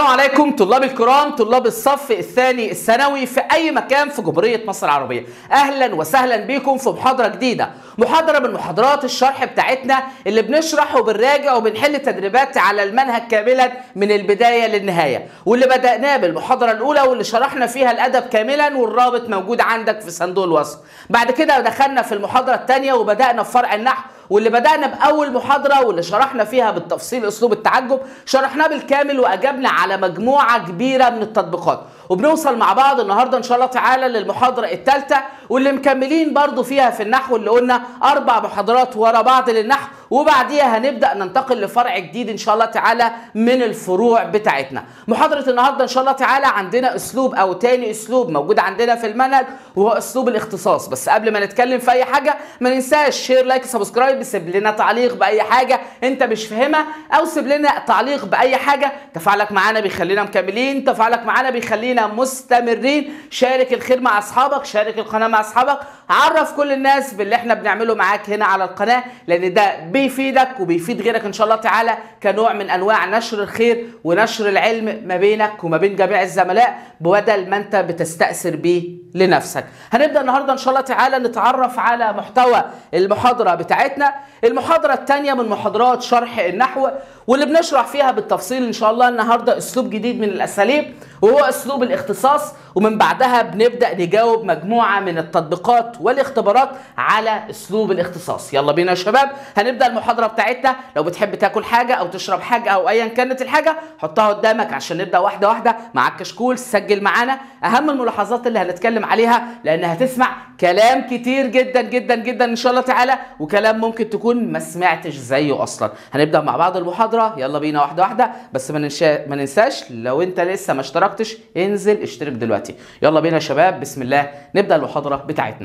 السلام عليكم طلاب الكرام طلاب الصف الثاني الثانوي في اي مكان في جمهوريه مصر العربيه اهلا وسهلا بكم في محاضره جديده محاضره من محاضرات الشرح بتاعتنا اللي بنشرح وبنراجع وبنحل تدريبات على المنهج كاملا من البدايه للنهايه واللي بداناه بالمحاضره الاولى واللي شرحنا فيها الادب كاملا والرابط موجود عندك في صندوق الوصف بعد كده دخلنا في المحاضره الثانيه وبدانا في فرع النحو واللي بدأنا بأول محاضرة واللي شرحنا فيها بالتفصيل أسلوب التعجب شرحناه بالكامل وأجبنا على مجموعة كبيرة من التطبيقات وبنوصل مع بعض النهارده ان شاء الله تعالى للمحاضره الثالثه واللي مكملين برضو فيها في النحو اللي قلنا اربع محاضرات ورا بعض للنحو وبعديها هنبدا ننتقل لفرع جديد ان شاء الله تعالى من الفروع بتاعتنا محاضره النهارده ان شاء الله تعالى عندنا اسلوب او تاني اسلوب موجود عندنا في المنهج وهو اسلوب الاختصاص بس قبل ما نتكلم في اي حاجه ما ننساش شير لايك سبسكرايب سيب لنا تعليق باي حاجه انت مش فاهمها او سيب لنا تعليق باي حاجه تفاعلك معانا بيخلينا مكملين تفاعلك معانا بيخلينا مستمرين شارك الخير مع اصحابك شارك القناه مع اصحابك عرف كل الناس باللي احنا بنعمله معاك هنا على القناه لان ده بيفيدك وبيفيد غيرك ان شاء الله تعالى كنوع من انواع نشر الخير ونشر العلم ما بينك وما بين جميع الزملاء بدل ما انت بتستأثر بيه لنفسك هنبدا النهارده ان شاء الله تعالى نتعرف على محتوى المحاضره بتاعتنا المحاضره الثانيه من محاضرات شرح النحو واللي بنشرح فيها بالتفصيل ان شاء الله النهارده اسلوب جديد من الاساليب وهو اسلوب الاختصاص ومن بعدها بنبدا نجاوب مجموعه من التطبيقات والاختبارات على اسلوب الاختصاص يلا بينا يا شباب هنبدا المحاضره بتاعتنا لو بتحب تاكل حاجه او تشرب حاجه او ايا كانت الحاجه حطها قدامك عشان نبدا واحده واحده معاك كشكول سجل معانا اهم الملاحظات اللي هنتكلم عليها لان هتسمع كلام كتير جدا جدا جدا ان شاء الله تعالى وكلام ممكن تكون ما سمعتش زيه اصلا هنبدا مع بعض المحاضره يلا بينا واحده واحده بس ما ننساش ما ننساش لو انت لسه ما اشتركتش انزل اشترك دلوقتي يلا بينا يا شباب بسم الله نبدا المحاضره بتاعتنا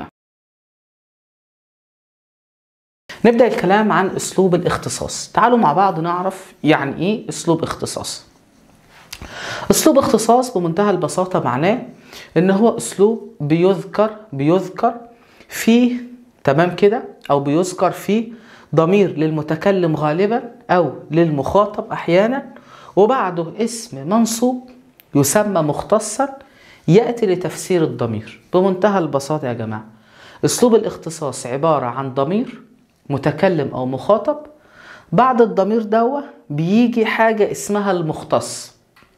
نبدا الكلام عن اسلوب الاختصاص تعالوا مع بعض نعرف يعني ايه اسلوب اختصاص اسلوب اختصاص بمنتهى البساطه معناه ان هو اسلوب بيذكر بيذكر فيه تمام كده او بيذكر فيه ضمير للمتكلم غالبا او للمخاطب احيانا وبعده اسم منصوب يسمى مختصا ياتي لتفسير الضمير بمنتهى البساطه يا جماعه اسلوب الاختصاص عباره عن ضمير متكلم او مخاطب بعد الضمير دوا بيجي حاجه اسمها المختص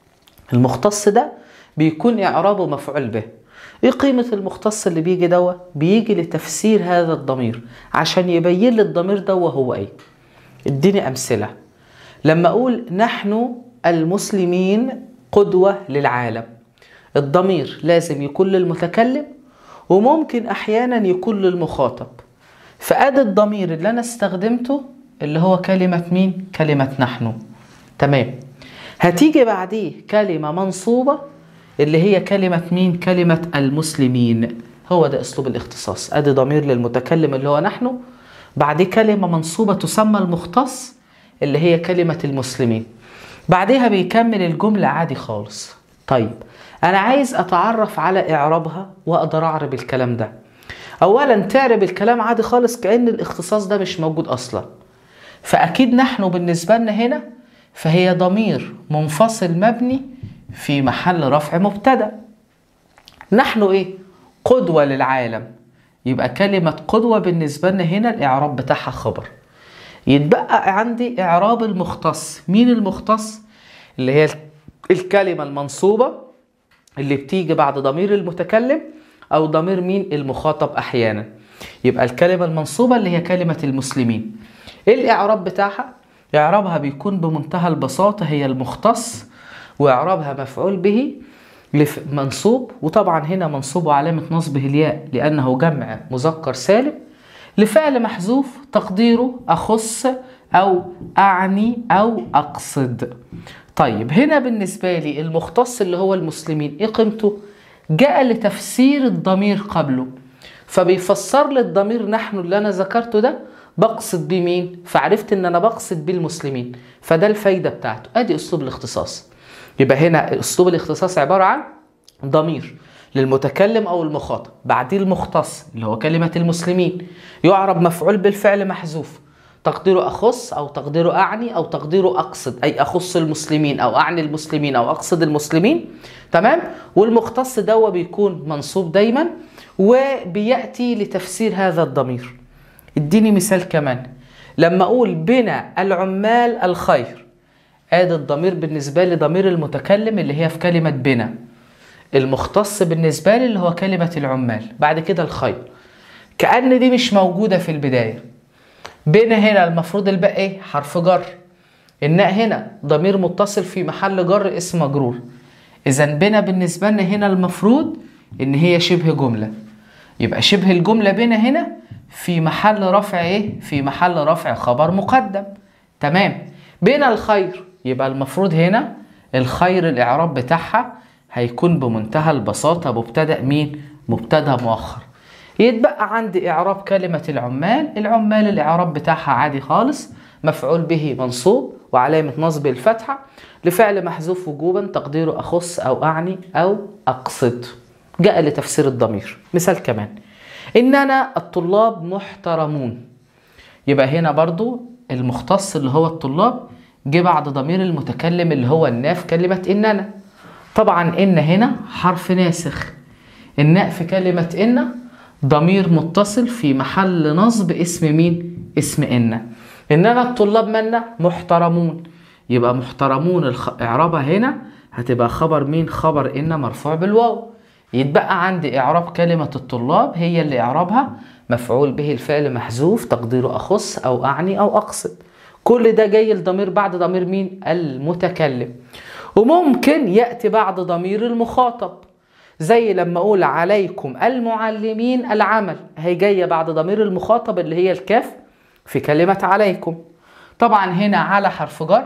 المختص ده بيكون اعرابه مفعول به ايه قيمة المختص اللي بيجي دوا؟ بيجي لتفسير هذا الضمير عشان يبين لي الضمير دوا هو ايه اديني امثلة لما اقول نحن المسلمين قدوة للعالم الضمير لازم يكون للمتكلم وممكن احيانا يكون للمخاطب فادي الضمير اللي انا استخدمته اللي هو كلمة مين؟ كلمة نحن تمام هتيجي بعديه كلمة منصوبة اللي هي كلمة مين؟ كلمة المسلمين هو ده اسلوب الاختصاص ادي ضمير للمتكلم اللي هو نحن بعديه كلمة منصوبة تسمى المختص اللي هي كلمة المسلمين بعدها بيكمل الجملة عادي خالص طيب انا عايز اتعرف على اعرابها واقدر اعرب الكلام ده اولا تعرب الكلام عادي خالص كأن الاختصاص ده مش موجود اصلا فاكيد نحن بالنسبة لنا هنا فهي ضمير منفصل مبني في محل رفع مبتدا نحن ايه قدوة للعالم يبقى كلمة قدوة بالنسبة لنا هنا الإعراب بتاعها خبر يتبقى عندي إعراب المختص مين المختص اللي هي الكلمة المنصوبة اللي بتيجي بعد ضمير المتكلم أو ضمير مين المخاطب أحيانا يبقى الكلمة المنصوبة اللي هي كلمة المسلمين إيه الإعراب بتاعها إعرابها بيكون بمنتهى البساطة هي المختص وإعرابها مفعول به منصوب وطبعا هنا منصوب وعلامة نصبه الياء لأنه جمع مذكر سالم لفعل محذوف تقديره أخص أو أعني أو أقصد طيب هنا بالنسبة لي المختص اللي هو المسلمين إيه قيمته؟ جاء لتفسير الضمير قبله فبيفسر لي الضمير نحن اللي أنا ذكرته ده بقصد بيه مين؟ فعرفت ان انا بقصد بيه المسلمين فده الفايدة بتاعته ادي اسلوب الاختصاص يبقى هنا اسلوب الاختصاص عبارة عن ضمير للمتكلم او المخاطب بعديه المختص اللي هو كلمة المسلمين يعرب مفعول بالفعل محذوف تقديره اخص او تقديره اعني او تقديره اقصد اي اخص المسلمين او اعني المسلمين او اقصد المسلمين تمام والمختص ده بيكون منصوب دايما وبياتي لتفسير هذا الضمير اديني مثال كمان لما اقول بنا العمال الخير ادي الضمير بالنسبه لي ضمير المتكلم اللي هي في كلمه بنا المختص بالنسبه لي اللي هو كلمه العمال بعد كده الخير كأن دي مش موجودة في البداية بين هنا المفروض الباء ايه حرف جر الناء هنا ضمير متصل في محل جر اسم مجرور اذا بنا بالنسبة لنا هنا المفروض ان هي شبه جملة يبقى شبه الجملة بنا هنا في محل رفع ايه في محل رفع خبر مقدم تمام بين الخير يبقى المفروض هنا الخير الاعراب بتاعها هيكون بمنتهى البساطة مبتدأ مين مبتدأ مؤخر يتبقى عندي إعراب كلمة العمال العمال الإعراب بتاعها عادي خالص مفعول به منصوب وعلامة نصب الفتحة لفعل محذوف وجوبا تقديره أخص أو أعني أو أقصد جاء لتفسير الضمير مثال كمان إننا الطلاب محترمون يبقى هنا برضو المختص اللي هو الطلاب جه بعد ضمير المتكلم اللي هو الناء في كلمة إننا طبعا إن هنا حرف ناسخ الناء في كلمة إن ضمير متصل في محل نصب اسم مين؟ اسم إن إننا الطلاب منا محترمون يبقى محترمون الخ... إعرابها هنا هتبقى خبر مين؟ خبر إن مرفوع بالواو يتبقى عندي إعراب كلمة الطلاب هي اللي إعرابها مفعول به الفعل محذوف تقديره أخص أو أعني أو أقصد كل ده جاي الضمير بعد ضمير مين؟ المتكلم وممكن يأتي بعد ضمير المخاطب زي لما اقول عليكم المعلمين العمل هي جايه بعد ضمير المخاطب اللي هي الكاف في كلمه عليكم طبعا هنا على حرف جر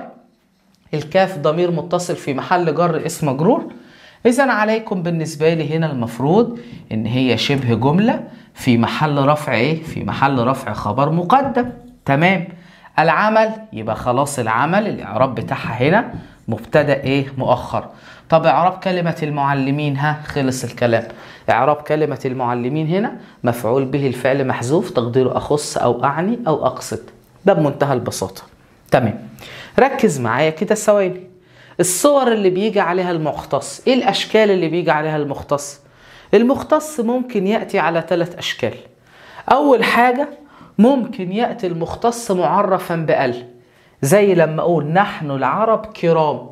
الكاف ضمير متصل في محل جر اسم مجرور اذا عليكم بالنسبه لي هنا المفروض ان هي شبه جمله في محل رفع ايه في محل رفع خبر مقدم تمام العمل يبقى خلاص العمل الاعراب بتاعها هنا مبتدا ايه مؤخر طب اعراب كلمة المعلمين ها خلص الكلام اعراب كلمة المعلمين هنا مفعول به الفعل محذوف تقديره اخص او اعني او اقصد ده بمنتهى البساطة تمام ركز معايا كده ثواني الصور اللي بيجي عليها المختص ايه الاشكال اللي بيجي عليها المختص المختص ممكن يأتي على ثلاث اشكال اول حاجة ممكن يأتي المختص معرفا بأل زي لما اقول نحن العرب كرام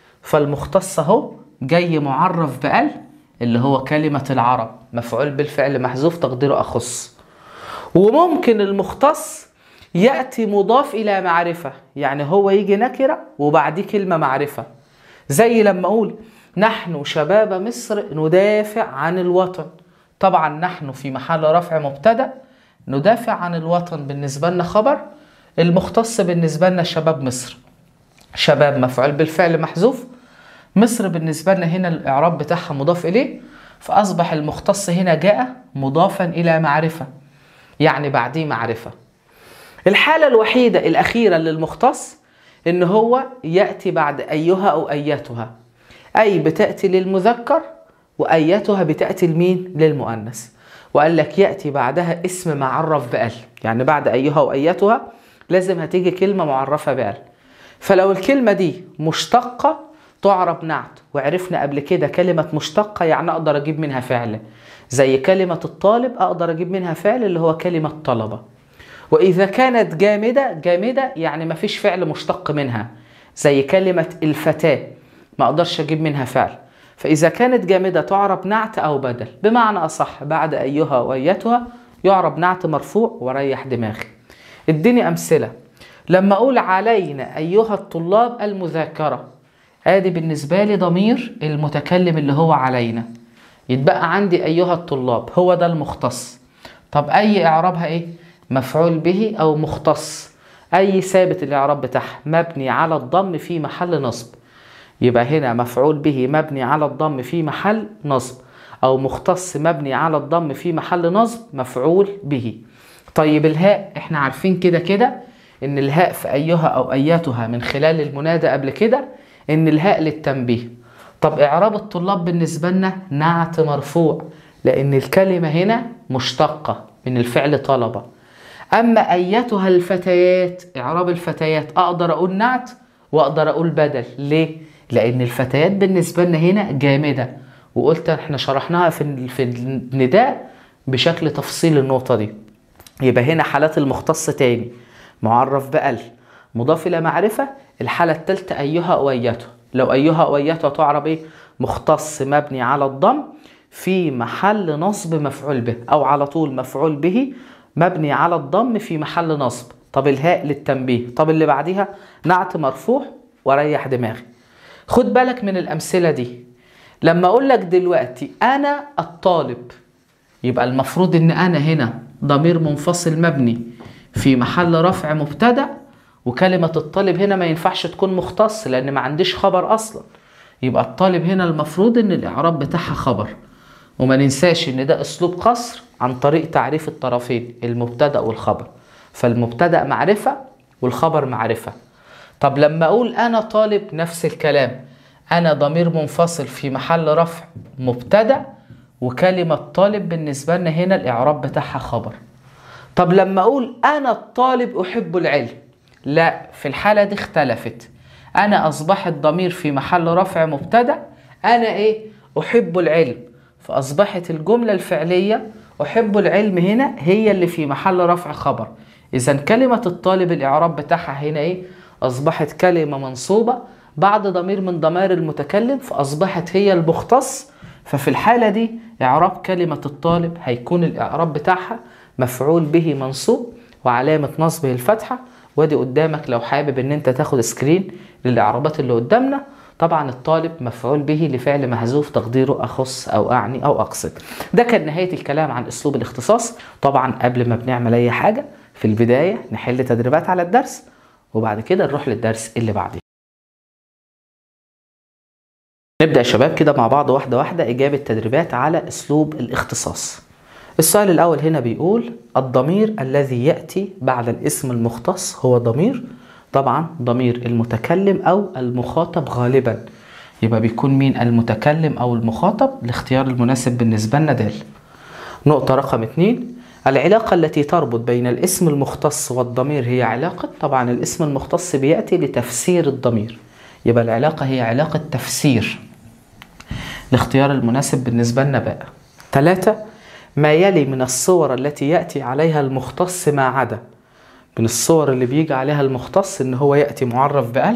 فالمختص اهو جاي معرف بأل اللي هو كلمة العرب مفعول بالفعل محذوف تقديره أخص وممكن المختص يأتي مضاف إلى معرفة يعني هو يجي نكرة وبعديه كلمة معرفة زي لما أقول نحن شباب مصر ندافع عن الوطن طبعا نحن في محل رفع مبتدأ ندافع عن الوطن بالنسبة لنا خبر المختص بالنسبة لنا شباب مصر شباب مفعول بالفعل محذوف مصر بالنسبة لنا هنا الإعراب بتاعها مضاف إليه فأصبح المختص هنا جاء مضافا إلى معرفة يعني بعديه معرفة الحالة الوحيدة الأخيرة للمختص إن هو يأتي بعد أيها أو أياتها أي بتأتي للمذكر وأياتها بتأتي لمين؟ للمؤنث وقال لك يأتي بعدها اسم معرف بأل يعني بعد أيها وأياتها لازم هتيجي كلمة معرفة بأل فلو الكلمة دي مشتقة تعرب نعت وعرفنا قبل كده كلمة مشتقة يعني أقدر أجيب منها فعل زي كلمة الطالب أقدر أجيب منها فعل اللي هو كلمة طلبة وإذا كانت جامدة جامدة يعني مفيش فعل مشتق منها زي كلمة الفتاة ما أقدرش أجيب منها فعل فإذا كانت جامدة تعرب نعت أو بدل بمعنى أصح بعد أيها وأيتها يعرب نعت مرفوع وريح دماغي اديني أمثلة لما أقول علينا أيها الطلاب المذاكرة ادي بالنسبة لي ضمير المتكلم اللي هو علينا يتبقى عندي أيها الطلاب هو ده المختص طب أي إعرابها إيه؟ مفعول به أو مختص أي ثابت الإعراب بتاعها مبني على الضم في محل نصب يبقى هنا مفعول به مبني على الضم في محل نصب أو مختص مبني على الضم في محل نصب مفعول به طيب الهاء احنا عارفين كده كده ان الهاء في أيها أو أياتها من خلال المنادى قبل كده ان الهاء للتنبيه طب اعراب الطلاب بالنسبه لنا نعت مرفوع لان الكلمه هنا مشتقه من الفعل طلبه اما ايتها الفتيات اعراب الفتيات اقدر اقول نعت واقدر اقول بدل ليه لان الفتيات بالنسبه لنا هنا جامده وقلت احنا شرحناها في في النداء بشكل تفصيل النقطه دي يبقى هنا حالات المختص تاني معرف بأل مضاف إلى معرفة الحالة الثالثة أيها أو أيته لو أيها أو أيته تعرب إيه مختص مبني على الضم في محل نصب مفعول به أو على طول مفعول به مبني على الضم في محل نصب طب الهاء للتنبيه طب اللي بعديها نعت مرفوع وريح دماغي خد بالك من الأمثلة دي لما أقول لك دلوقتي أنا الطالب يبقى المفروض إن أنا هنا ضمير منفصل مبني في محل رفع مبتدأ وكلمة الطالب هنا ما ينفعش تكون مختص لأن ما عنديش خبر أصلا يبقى الطالب هنا المفروض إن الإعراب بتاعها خبر وما ننساش إن ده أسلوب قصر عن طريق تعريف الطرفين المبتدأ والخبر فالمبتدأ معرفة والخبر معرفة طب لما أقول أنا طالب نفس الكلام أنا ضمير منفصل في محل رفع مبتدأ وكلمة طالب بالنسبة لنا هنا الإعراب بتاعها خبر طب لما أقول أنا الطالب أحب العلم لا في الحالة دي اختلفت أنا أصبحت ضمير في محل رفع مبتدأ أنا إيه أحب العلم فأصبحت الجملة الفعلية أحب العلم هنا هي اللي في محل رفع خبر إذا كلمة الطالب الإعراب بتاعها هنا إيه أصبحت كلمة منصوبة بعد ضمير من ضمائر المتكلم فأصبحت هي المختص ففي الحالة دي إعراب كلمة الطالب هيكون الإعراب بتاعها مفعول به منصوب وعلامة نصبه الفتحة وادي قدامك لو حابب ان انت تاخد سكرين للإعرابات اللي قدامنا طبعا الطالب مفعول به لفعل محذوف تقديره أخص أو أعني أو أقصد ده كان نهاية الكلام عن أسلوب الاختصاص طبعا قبل ما بنعمل أي حاجة في البداية نحل تدريبات على الدرس وبعد كده نروح للدرس اللي بعديه نبدأ يا شباب كده مع بعض واحدة واحدة إجابة تدريبات على أسلوب الاختصاص السؤال الأول هنا بيقول الضمير الذي يأتي بعد الاسم المختص هو ضمير طبعا ضمير المتكلم أو المخاطب غالبا يبقى بيكون مين المتكلم أو المخاطب الاختيار المناسب بالنسبة لنا دال نقطة رقم اتنين العلاقة التي تربط بين الاسم المختص والضمير هي علاقة طبعا الاسم المختص بيأتي لتفسير الضمير يبقى العلاقة هي علاقة تفسير الاختيار المناسب بالنسبة لنا بقى ثلاثة ما يلي من الصور التي يأتي عليها المختص ما عدا من الصور اللي بيجي عليها المختص ان هو يأتي معرف بأل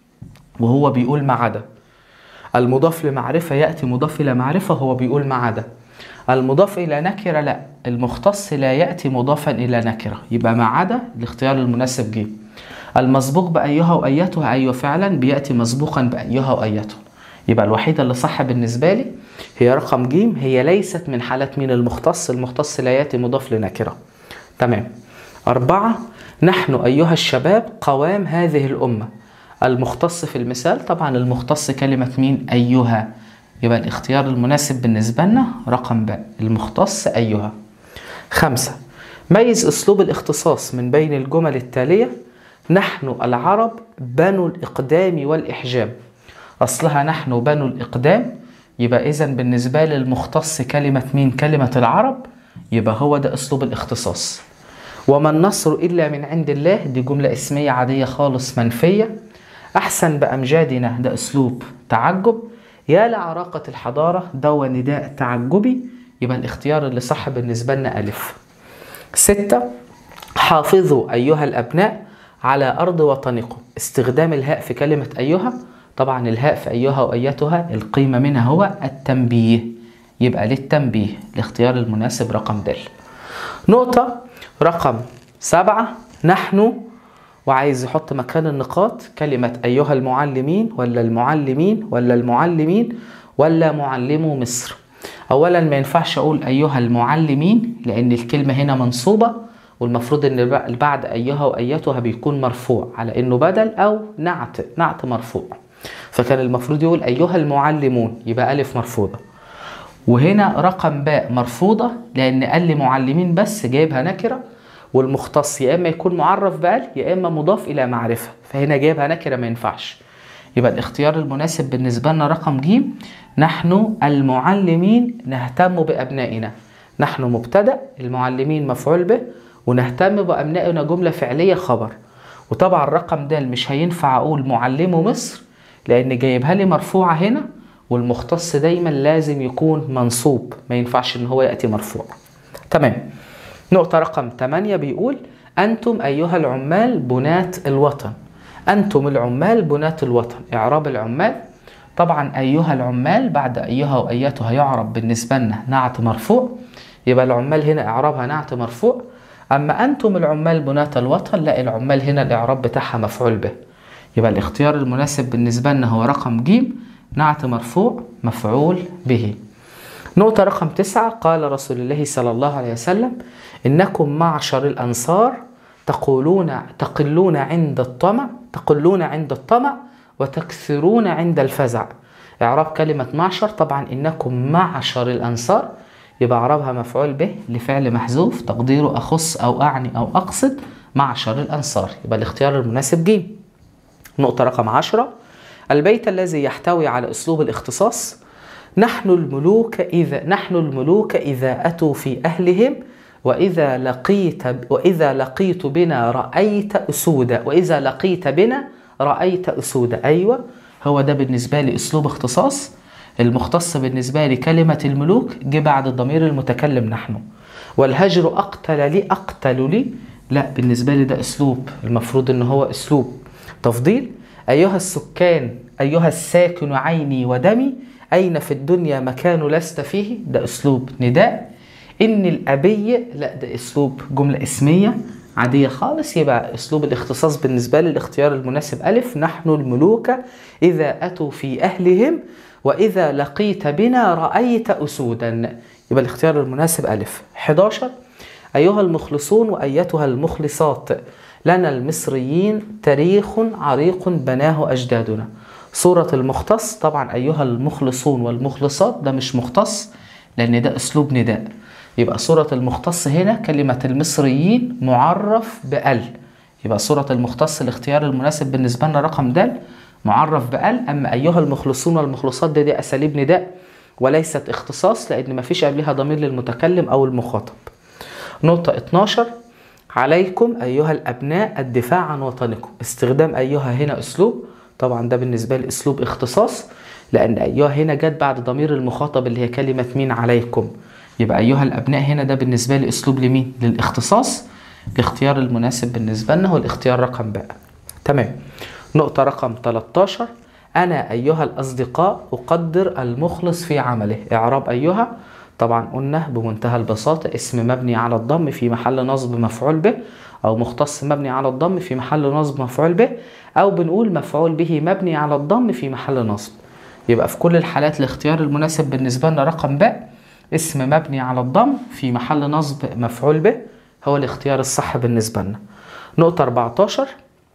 وهو بيقول ما عدا المضاف لمعرفة يأتي مضاف إلى معرفة هو بيقول ما عدا المضاف إلى نكرة لا المختص لا يأتي مضافا إلى نكرة يبقى ما عدا الاختيار المناسب جه المسبوق بأيها وأيته أيوه فعلا بيأتي مسبوقا بأيها وأيته يبقى الوحيدة اللي صح بالنسبة لي هي رقم ج هي ليست من حالات مين المختص المختص لا يأتي مضاف لنكرة تمام أربعة نحن أيها الشباب قوام هذه الأمة المختص في المثال طبعا المختص كلمة مين أيها يبقى الاختيار المناسب بالنسبة لنا رقم ب المختص أيها خمسة ميز أسلوب الاختصاص من بين الجمل التالية نحن العرب بنو الإقدام والإحجام أصلها نحن بنو الإقدام يبقى إذا بالنسبة للمختص كلمة مين كلمة العرب يبقى هو ده أسلوب الاختصاص وما النصر إلا من عند الله دي جملة اسمية عادية خالص منفية أحسن بأمجادنا ده أسلوب تعجب يا لعراقة الحضارة ده نداء تعجبي يبقى الاختيار اللي صح بالنسبة لنا ألف ستة حافظوا أيها الأبناء على أرض وطنكم استخدام الهاء في كلمة أيها طبعا الهاء في أيها وأيتها القيمة منها هو التنبيه يبقى للتنبيه الاختيار المناسب رقم د نقطة رقم سبعة نحن وعايز يحط مكان النقاط كلمة أيها المعلمين ولا المعلمين ولا المعلمين ولا معلمو مصر أولا ما ينفعش أقول أيها المعلمين لأن الكلمة هنا منصوبة والمفروض ان بعد ايها وايتها بيكون مرفوع على انه بدل او نعت نعت مرفوع فكان المفروض يقول ايها المعلمون يبقى الف مرفوضه وهنا رقم باء مرفوضه لان قال لي معلمين بس جايبها نكره والمختص يا اما يكون معرف بال يا اما مضاف الى معرفه فهنا جايبها نكره ما ينفعش يبقى الاختيار المناسب بالنسبه لنا رقم ج نحن المعلمين نهتم بابنائنا نحن مبتدا المعلمين مفعول به ونهتم بأبنائنا جملة فعلية خبر وطبعا الرقم ده مش هينفع أقول معلمو مصر لأن جايبها لي مرفوعة هنا والمختص دايما لازم يكون منصوب ما ينفعش إن هو يأتي مرفوع تمام نقطة رقم 8 بيقول أنتم أيها العمال بناة الوطن أنتم العمال بناة الوطن إعراب العمال طبعا أيها العمال بعد أيها وأيتها يعرب بالنسبة لنا نعت مرفوع يبقى العمال هنا إعرابها نعت مرفوع أما أنتم العمال بناة الوطن لا العمال هنا الإعراب بتاعها مفعول به يبقى الاختيار المناسب بالنسبة لنا هو رقم ج نعت مرفوع مفعول به نقطة رقم تسعة قال رسول الله صلى الله عليه وسلم إنكم معشر الأنصار تقولون تقلون عند الطمع تقلون عند الطمع وتكثرون عند الفزع إعراب كلمة معشر طبعا إنكم معشر الأنصار يبقى إعرابها مفعول به لفعل محذوف تقديره أخص أو أعني أو أقصد معشر الأنصار يبقى الاختيار المناسب ج نقطة رقم عشرة البيت الذي يحتوي على أسلوب الاختصاص نحن الملوك إذا نحن الملوك إذا أتوا في أهلهم وإذا لقيت وإذا لقيت بنا رأيت أسودا وإذا لقيت بنا رأيت أسودا أيوة هو ده بالنسبة لي أسلوب اختصاص المختص بالنسبة لي كلمة الملوك جه بعد الضمير المتكلم نحن والهجر أقتل لي أقتل لي لا بالنسبة لي ده أسلوب المفروض إن هو أسلوب تفضيل أيها السكان أيها الساكن عيني ودمي أين في الدنيا مكان لست فيه ده أسلوب نداء إن الأبي لا ده أسلوب جملة اسمية عادية خالص يبقى أسلوب الاختصاص بالنسبة لي الاختيار المناسب ألف نحن الملوك إذا أتوا في أهلهم وإذا لقيت بنا رأيت أسودا يبقى الاختيار المناسب ألف 11 أيها المخلصون وأيتها المخلصات لنا المصريين تاريخ عريق بناه أجدادنا صورة المختص طبعا أيها المخلصون والمخلصات ده مش مختص لأن ده أسلوب نداء يبقى صورة المختص هنا كلمة المصريين معرف بأل يبقى صورة المختص الاختيار المناسب بالنسبة لنا رقم د معرف بأل أما أيها المخلصون والمخلصات دي, دي أساليب نداء وليست اختصاص لأن مفيش قبلها ضمير للمتكلم أو المخاطب نقطة 12 عليكم أيها الأبناء الدفاع عن وطنكم استخدام أيها هنا أسلوب طبعا ده بالنسبة لي أسلوب اختصاص لأن أيها هنا جت بعد ضمير المخاطب اللي هي كلمة مين عليكم يبقى أيها الأبناء هنا ده بالنسبة لي أسلوب لمين للاختصاص الاختيار المناسب بالنسبة لنا هو الاختيار رقم باء تمام نقطة رقم 13 أنا أيها الأصدقاء أقدر المخلص في عمله إعراب أيها طبعا قلنا بمنتهى البساطة اسم مبني على الضم في محل نصب مفعول به أو مختص مبني على الضم في محل نصب مفعول به أو بنقول مفعول به مبني على الضم في محل نصب يبقى في كل الحالات الاختيار المناسب بالنسبة لنا رقم باء اسم مبني على الضم في محل نصب مفعول به هو الاختيار الصح بالنسبة لنا نقطة 14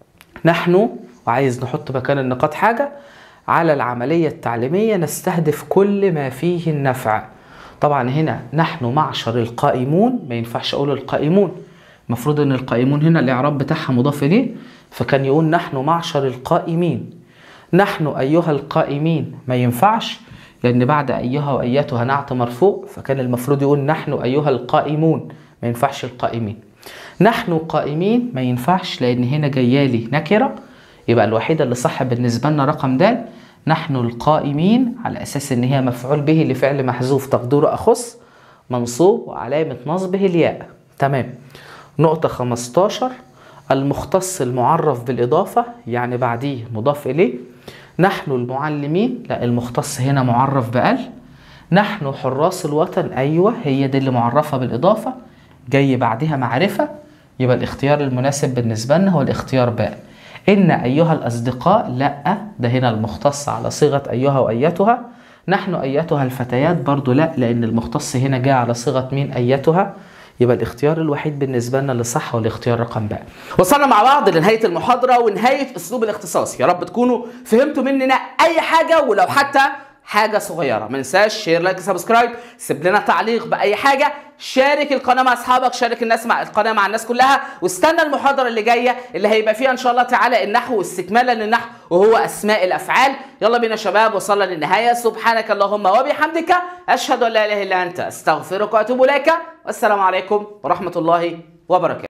نحن وعايز نحط مكان النقاط حاجة على العملية التعليمية نستهدف كل ما فيه النفع طبعا هنا نحن معشر القائمون ما ينفعش اقول القائمون المفروض ان القائمون هنا الاعراب بتاعها مضاف اليه فكان يقول نحن معشر القائمين نحن ايها القائمين ما ينفعش لان بعد ايها وايتها نعت مرفوع فكان المفروض يقول نحن ايها القائمون ما ينفعش القائمين نحن قائمين ما ينفعش لان هنا جايالي نكره يبقى الوحيده اللي صح بالنسبه لنا رقم د نحن القائمين على اساس ان هي مفعول به لفعل محذوف تقديره اخص منصوب وعلامه نصبه الياء تمام نقطه 15 المختص المعرف بالاضافه يعني بعديه مضاف اليه نحن المعلمين لا المختص هنا معرف بال نحن حراس الوطن ايوه هي دي اللي معرفه بالاضافه جاي بعدها معرفه يبقى الاختيار المناسب بالنسبه لنا هو الاختيار باء إن أيها الأصدقاء لا ده هنا المختص على صيغة أيها وأيتها نحن أيتها الفتيات برضو لا لأن المختص هنا جاء على صيغة مين أيتها يبقى الاختيار الوحيد بالنسبة لنا اللي صح هو الاختيار رقم باء وصلنا مع بعض لنهاية المحاضرة ونهاية أسلوب الاختصاص يا رب تكونوا فهمتوا مننا أي حاجة ولو حتى حاجة صغيرة ما ننساش شير لايك سبسكرايب سيب لنا تعليق بأي حاجة شارك القناة مع أصحابك شارك الناس مع القناة مع الناس كلها واستنى المحاضرة اللي جاية اللي هيبقى فيها إن شاء الله تعالى النحو واستكمالا للنحو وهو أسماء الأفعال يلا بينا شباب وصلنا للنهاية سبحانك اللهم وبحمدك أشهد أن لا إله إلا أنت أستغفرك وأتوب إليك والسلام عليكم ورحمة الله وبركاته